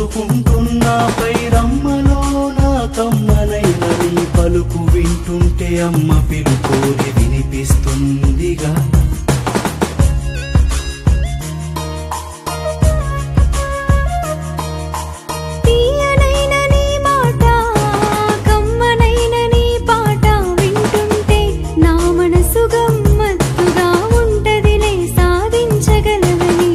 పోసుకుంటున్నా పైరమ్మలో నా కమ్మనైన నీ పలుకు వింటుంటే అమ్మ పిలుకోరి వినిపిస్తుందిగా తీయనైన నీ మాట కమ్మనైన నీ పాట వింటుంటే నా మనసు గమ్మత్తుగా ఉంటదిలే సాధించగలవని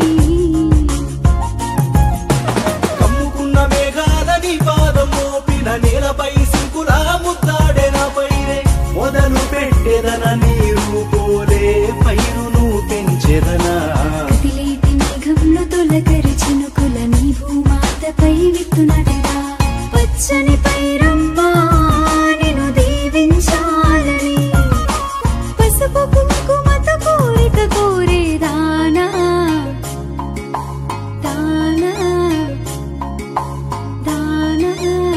కమ్ముకున్న మేఘాలని పాదం మోపిన నేలపై సింకులా ముద్దాడే నా పైరే మొదలు పెట్టెదన నీరు పోలే పైరును పెంచెదనా కదిలేటి మేఘంలో తొలకరి చినుకుల నీ భూమాతపై విత్తునటరా పచ్చని పైరమ్మ నిన్ను దీవించాలని పసుపు కుంకుమతో కోరిక కోరేదానా దానా దానా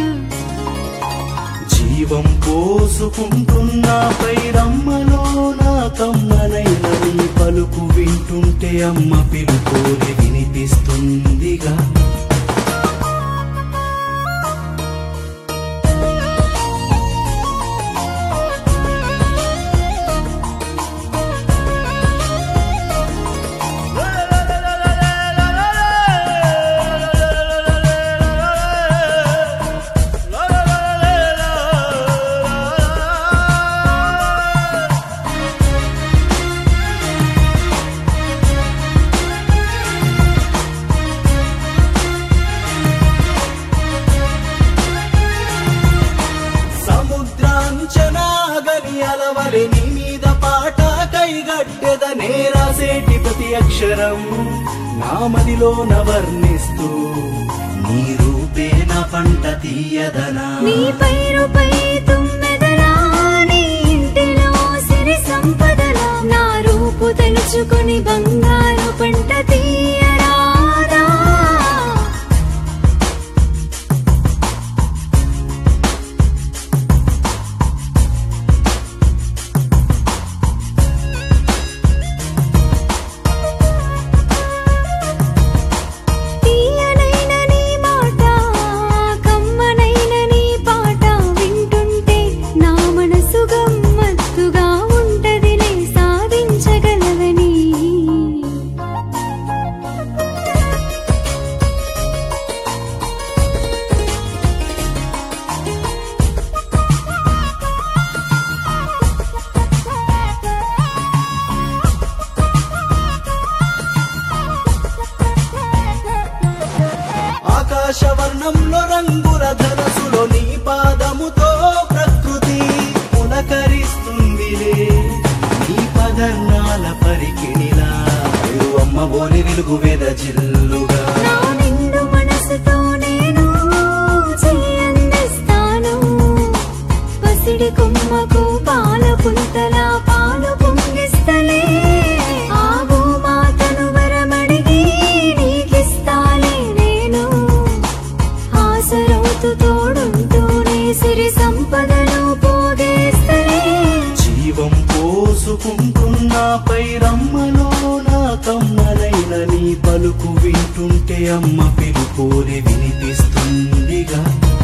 జీవం పోసుకుంటున్నా పైరమ్మలో నా కమ్మనైన నీ పలుకు వింటుంటే అమ్మ పిలుకోరి వినిపిస్తుందిగా సముద్రాంచనాగని అలవలి నీ మీద పాట కైగట్టెద నేరాసేటి ప్రతి అక్షరం నా మదిలో వర్ణిస్తూ నీ రూపే నా పంట తీయదనా నీ పైరుపై తుమ్మెదలా నీ ఇంటిలో సిరి సంపదలా నా రూపు తెలుసుకొని బంగారు పంట తీయరాదా తీయనైన నీ మాట కమ్మనైన నీ పాట వింటుంటే నా మనసు గమ్మత్తుగా ఉంటదిలే సాధించగలవని ఆకాశవర్ణంలో రంగుల ధనసులో నీ పాదముతో ప్రకృతి పులకరిస్తుందిలే నీ పదర్నాల పరికిణిలా అమ్మ బోని వెలుగు వేద జిల్లుగా నా నిండు మనసుతో నేను చెయ్యందిస్తాను పసిడి కొమ్మకు పాల పుంతల పాలు పొంగిస్తలే ఆగు మాతను వరమడిగి నీకిస్తాలే నేను ఆసరవుతూ తోడుంటూనే సిరి సంపదలు పోగేస్తలే జీవం పోసుకుంటున్నా పైరమ్మలో నా కమ్మనైన నీ పలుకు వింటుంటే అమ్మ పిలుపోరి వినిపిస్తుందిగా